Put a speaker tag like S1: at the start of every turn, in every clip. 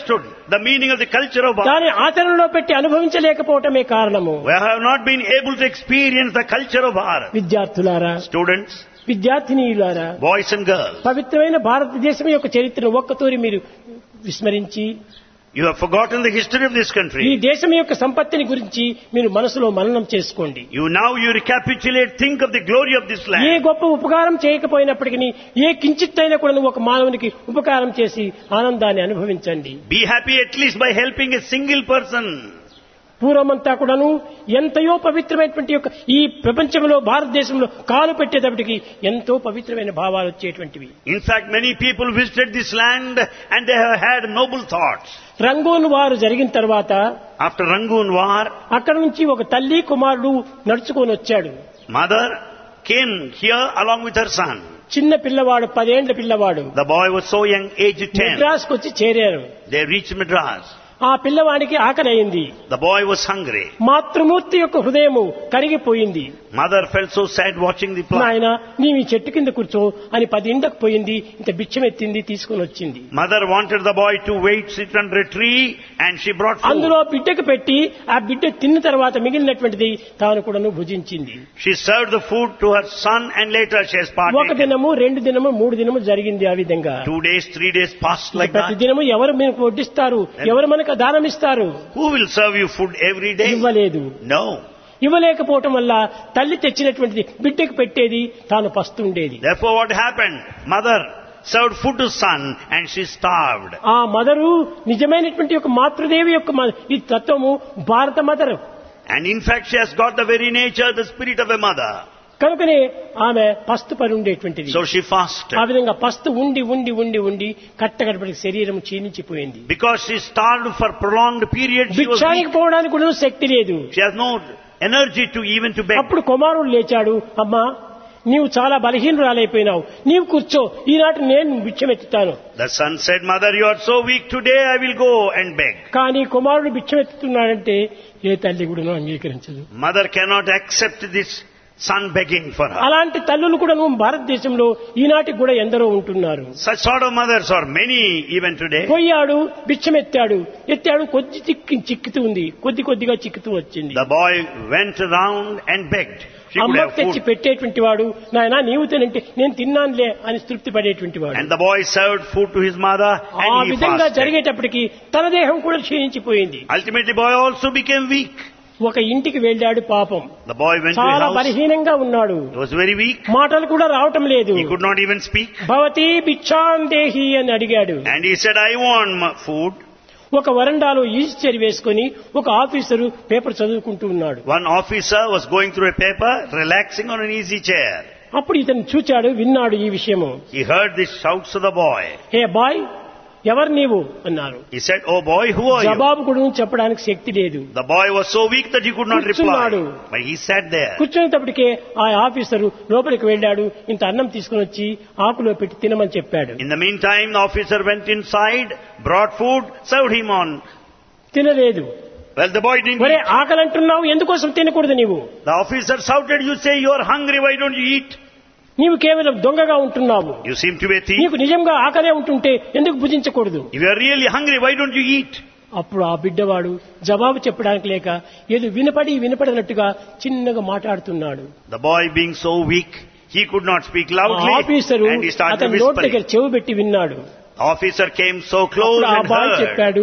S1: understood the meaning of the culture of Bharat.
S2: దాని ఆచరణలో పెట్టి అనుభవించలేకపోవటమే కారణము
S1: We have not been able to experience the culture of Bharat.
S2: విద్యార్థులారా
S1: Students,
S2: విద్యార్థినీయులారా
S1: boys and girls,
S2: పవిత్రమైన భారతదేశం యొక్క చరిత్రను ఒక్కతూరి మీరు విస్మరించి
S1: you have forgotten the history of this
S2: ఈ
S1: country.
S2: దేశం యొక్క సంపత్తిని గురించి మీరు మనసులో మననం చేసుకోండి
S1: You now you recapitulate, think of the glory of this
S2: A
S1: land.
S2: గొప్ప ఉపకారం చేయకపోయినప్పటికీ ఏ కించిత్తైనా కూడా ఒక మానవునికి ఉపకారం చేసి ఆనందాన్ని అనుభవించండి
S1: Be happy at least by helping a single person.
S2: పూర్వమంతా కూడాను ఎంతయో పవిత్రమైనటువంటి యొక్క ఈ ప్రపంచంలో భారతదేశంలో కాలు పెట్టేటప్పటికి ఎంతో పవిత్రమైన భావాలు వచ్చేటువంటివి
S1: In fact, many people visited this land and they have had noble thoughts.
S2: Rangoon వారు జరిగిన తర్వాత
S1: After Rangoon war,
S2: అక్కడ నుంచి ఒక తల్లి కుమారుడు నడుచుకొని వచ్చాడు
S1: mother came here along with her son.
S2: చిన్న పిల్లవాడు పదేండ్ల పిల్లవాడు
S1: The boy was so young, aged 10.
S2: మెడ్రాస్కి వచ్చి చేరారు
S1: They reached Madras.
S2: ఆ పిల్లవాడికి ఆకలి అయింది
S1: The boy was hungry.
S2: మాతృమూర్తి యొక్క హృదయము కరిగిపోయింది
S1: Mother felt so sad watching the plant.
S2: నాయన నీవు ఈ చెట్టు కింద కూర్చో అని పది ఇండకు పోయింది ఇంత బిచ్చం ఎత్తింది తీసుకొని వచ్చింది
S1: Mother wanted the boy to wait, sit under a tree, and she brought food.
S2: అందులో బిడ్డకు పెట్టి ఆ బిడ్డ తిన్న తర్వాత మిగిలినటువంటిది తాను కూడాను భుజించింది
S1: She served the food to her son, and later she has
S2: ఒక
S1: partaken.
S2: దినము రెండు దినము మూడు దినము జరిగింది ఆ విధంగా
S1: Two days, three days passed like
S2: ప్రతి
S1: that.
S2: దినము ఎవరు మీకు వడ్డిస్తారు ఎవరు మనకు దానం ఇస్తారు
S1: Who will serve you food every day?
S2: ఇవ్వలేదు
S1: No.
S2: ఇవ్వలేకపోవటం వల్ల తల్లి తెచ్చినటువంటిది బిడ్డకు పెట్టేది తాను పస్తుండేది
S1: Therefore, what happened? Mother served food to son, and she starved.
S2: ఆ మదరు నిజమైనటువంటి యొక్క మాతృదేవి యొక్క మ- ఈ తత్వము భారత mother
S1: And in fact, she has got the very nature, the spirit of a mother.
S2: కనుకనే ఆమె పస్తు పని ఉండేటువంటిది
S1: So she fasted.
S2: ఆ విధంగా పస్తు ఉండి ఉండి ఉండి ఉండి కట్టగడపటికి శరీరం క్షీణించిపోయింది
S1: Because she starved for prolonged period, she was
S2: భిక్షానికి
S1: weak.
S2: పోవడానికి కూడా శక్తి లేదు
S1: She has no energy to even to beg.
S2: అప్పుడు కుమారుడు లేచాడు అమ్మా నీవు చాలా బలహీనురాలైపోయినావు నీవు కూర్చో ఈనాటి నేను భిక్షమెత్తుతాను
S1: The son said, Mother, you are so weak today, I will go and beg.
S2: కానీ కుమారుడు భిక్షమెత్తుతున్నాడంటే ఏ తల్లి కూడా అంగీకరించదు
S1: Mother cannot accept this son begging for her.
S2: అలాంటి తల్లులు కూడా భారతదేశంలో ఈనాటికి కూడా ఎందరో ఉంటున్నారు
S1: Such sort of mothers are many even today.
S2: పోయాడు బిచ్చమెత్తాడు ఎత్తాడు కొద్ది చిక్కి చిక్కుతూ ఉంది కొద్ది కొద్దిగా చిక్కుతూ వచ్చింది
S1: The boy went around and begged. She could
S2: అమ్మకు
S1: have
S2: తెచ్చి
S1: food.
S2: పెట్టేటువంటి వాడు నాయన నీవు తినంటే నేను తిన్నానులే అని తృప్తి పడేటువంటి వాడు
S1: And the boy served food to his mother
S2: ఆ
S1: and he
S2: విధంగా
S1: fasted.
S2: జరిగేటప్పటికి తన దేహం కూడా క్షీణించిపోయింది
S1: Ultimately, boy also became weak.
S2: ఒక ఇంటికి వెళ్ళాడు పాపం
S1: The boy went to his
S2: చాలా
S1: house.
S2: బలహీనంగా ఉన్నాడు
S1: He was very weak.
S2: మాటలు కూడా రావటం లేదు
S1: He could not even speak.
S2: భవతి భిక్షాం దేహి అని అడిగాడు
S1: And he said, I want m- food.
S2: ఒక వరండాలో ఈస్చర్ వేసుకొని ఒక ఆఫీసరు పేపర్ చదువుకుంటూ ఉన్నాడు
S1: One officer was going through a paper, relaxing on an easy chair.
S2: అప్పుడు ఇతను చూచాడు విన్నాడు ఈ విషయము
S1: He heard the shouts of the boy.
S2: Hey boy ఎవరు నీవు అన్నారు
S1: He said, Oh boy, who are you?
S2: జవాబు కూడా చెప్పడానికి శక్తి లేదు
S1: The boy was so weak that he could not
S2: కూర్చున్నాడు.
S1: reply. But he sat there.
S2: కూర్చునేటప్పటికే ఆ ఆఫీసరు లోపలికి వెళ్ళాడు ఇంత అన్నం తీసుకుని వచ్చి ఆకులో పెట్టి తినమని చెప్పాడు
S1: In the meantime, the officer went inside, brought food, served him on.
S2: తినలేదు
S1: Well, the boy didn't
S2: ఒరే
S1: eat.
S2: ఆకలి అంటున్నావు ఎందుకోసం తినకూడదు నీవు
S1: The officer shouted, You say you are hungry, why don't you eat?
S2: నీవు కేవలం దొంగగా ఉంటున్నావు
S1: You seem to be a thief.
S2: నీకు నిజంగా ఆకలే ఉంటుంటే ఎందుకు భుజించకూడదు
S1: If you are really hungry, why don't you eat?
S2: అప్పుడు ఆ బిడ్డవాడు జవాబు చెప్పడానికి లేక ఏదో వినపడి వినపడినట్టుగా చిన్నగా మాట్లాడుతున్నాడు
S1: The boy being so weak, he could not speak
S2: ఆ
S1: loudly
S2: officer
S1: and he started
S2: అతని నోటి దగ్గర
S1: whispering.
S2: చెవి పెట్టి విన్నాడు
S1: The officer came so close
S2: అప్పుడు ఆ
S1: and
S2: బాయ్
S1: heard.
S2: చెప్పాడు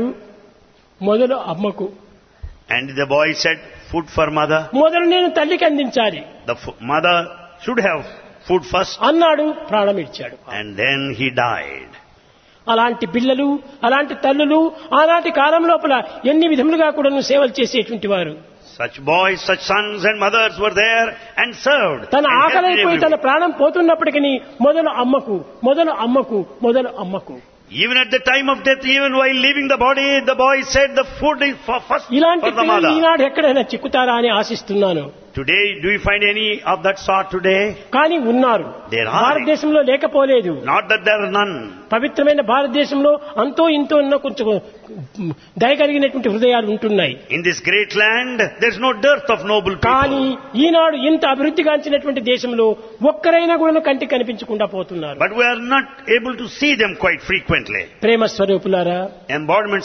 S2: మొదలు అమ్మకు
S1: And the boy said, Food for mother.
S2: మొదలు నేను తల్లికి అందించాలి
S1: The f- mother should have food first.
S2: అన్నాడు ప్రాణం ఇచ్చాడు
S1: And then he died.
S2: అలాంటి పిల్లలు అలాంటి తల్లులు ఆనాటి కాలం లోపల ఎన్ని విధములుగా కూడా సేవలు చేసేటువంటి వారు
S1: Such boys, such sons and mothers were there and served.
S2: తన
S1: and helped
S2: ఆకలైపోయి తన
S1: everyone.
S2: ప్రాణం పోతున్నప్పటికీ మొదలు అమ్మకు మొదలు అమ్మకు మొదలు అమ్మకు
S1: Even at the time of death, even while leaving the body, the boy said the food is for first
S2: ఇలాంటి
S1: for the
S2: పిల్లలు
S1: mother.
S2: ఈనాడు ఎక్కడైనా చిక్కుతారా అని ఆశిస్తున్నాను
S1: Today, do you find any of that sort today?
S2: కానీ ఉన్నారు
S1: There are.
S2: భారతదేశంలో లేకపోలేదు
S1: Not that there are none.
S2: పవిత్రమైన భారతదేశంలో అంతో ఇంతో ఉన్న కొంచెం దయగలిగినటువంటి హృదయాలు ఉంటున్నాయి
S1: In this great land, there's no dearth of noble
S2: కానీ
S1: people.
S2: ఈనాడు ఇంత అభివృద్ధిగాంచినటువంటి దేశంలో ఒక్కరైనా కూడా కంటికి కనిపించకుండా పోతున్నారు
S1: But we are not able to see them quite frequently.
S2: ప్రేమ స్వరూపులారా
S1: Embodiments